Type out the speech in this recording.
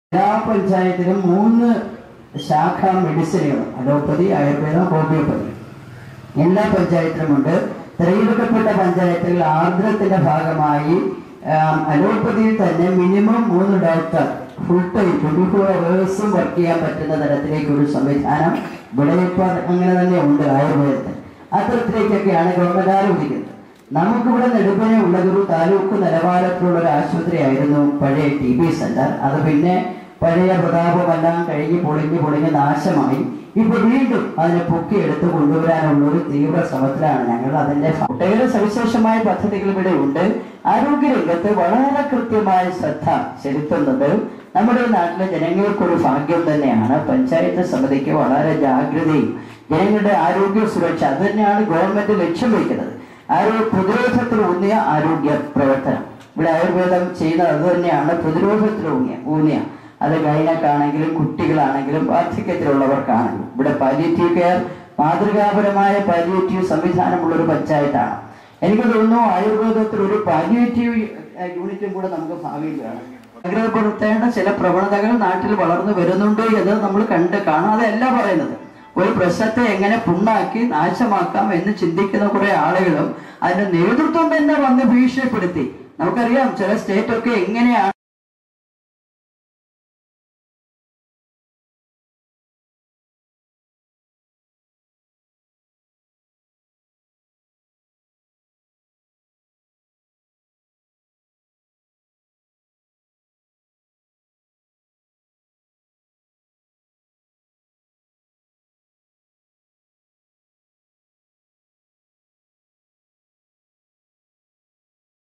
എല്ലാ പഞ്ചായത്തിലും മൂന്ന് ശാഖ മെഡിസിനുകൾ അലോപ്പതി ആയുർവേദം ഹോമിയോപ്പതി എല്ലാ പഞ്ചായത്തിലുമുണ്ട് തിരഞ്ഞെടുക്കപ്പെട്ട പഞ്ചായത്തുകൾ ആർദ്രത്തിന്റെ ഭാഗമായി ആം, അലോപ്പതിയിൽ തന്നെ മിനിമം മൂന്ന് doctor full time twenty four അവേഴ്സും വർക്ക് ചെയ്യാൻ പറ്റുന്ന തരത്തിലേക്ക് ഒരു സംവിധാനം ഇവിടെ ഇപ്പോൾ അങ്ങനെ തന്നെ ഉണ്ട് ആയുർവേദത്തിൽ അത്തരത്തിലേക്കൊക്കെയാണ് ഗവൺമെന്റ് ആലോചിക്കുന്നത് നമുക്കിവിടെ നെടുമ്പന ഉള്ളത് ഒരു താലൂക്ക് നിലവാരത്തിലുള്ള ഒരു ആശുപത്രിയായിരുന്നു പഴയ ടി ബി സെന്റർ അത് പിന്നെ പഴയ പ്രതാപമെല്ലാം കഴിഞ്ഞ് പൊളിഞ്ഞ് പൊളിഞ്ഞ് നാശമായി ഇപ്പൊ വീണ്ടും അതിനെ പൊക്കിയെടുത്ത് കൊണ്ടുവരാനുള്ള ഒരു തീവ്ര ശ്രമത്തിലാണ് ഞങ്ങൾ അതിന്റെ ഫ- ഒട്ടേറെ സവിശേഷമായ പദ്ധതികൾ ഇവിടെ ഉണ്ട് ആരോഗ്യരംഗത്ത് വളരെ കൃത്യമായ ശ്രദ്ധ ചെലുത്തുന്നത് നമ്മുടെ നാട്ടിലെ ജനങ്ങൾക്കൊരു ഭാഗ്യം തന്നെയാണ് പഞ്ചായത്ത് സമിതിക്ക് വളരെ ജാഗ്രതയും ജനങ്ങളുടെ ആരോഗ്യ സുരക്ഷ അത് തന്നെയാണ് ഗവൺമെന്റ് ലക്ഷ്യം വയ്ക്കുന്നത് ആരോഗ്യ പ്രതിരോധത്തിൽ ഊന്നിയ ആരോഗ്യ പ്രവർത്തനം ഇവിടെ ആയുർവേദം ചെയ്യുന്നത് അത് തന്നെയാണ് പ്രതിരോധത്തിൽ ഊന്നിയ ഊന്നിയ അത് ഗൈനക്കാണെങ്കിലും കുട്ടികളാണെങ്കിലും വാർദ്ധക്യത്തിലുള്ളവർക്കാണെങ്കിലും ഇവിടെ പാലിയേറ്റീവ് കെയർ മാതൃകാപരമായ പാലിയേറ്റീവ് സംവിധാനമുള്ള ഒരു പഞ്ചായത്താണ് എനിക്ക് തോന്നുന്നു ആയുർവേദത്തിൽ ഒരു പാലിയേറ്റീവ് യൂണിറ്റും കൂടെ നമുക്ക് ഭാവിയിൽ വേണം ആഗ്രഹപ്പെടുത്തേണ്ട ചില പ്രവണതകൾ നാട്ടിൽ വളർന്നു വരുന്നുണ്ട് എന്ന് നമ്മൾ കണ്ട് കാണാതെ അല്ല പറയുന്നത് ഒരു പ്രശ്നത്തെ എങ്ങനെ പുണ്ണാക്കി നാശമാക്കാം എന്ന് ചിന്തിക്കുന്ന കുറെ ആളുകളും അതിന്റെ നേതൃത്വം തന്നെ വന്ന് ഭീഷണിപ്പെടുത്തി നമുക്കറിയാം ചില സ്റ്റേറ്റ് ഒക്കെ എങ്ങനെയാണ്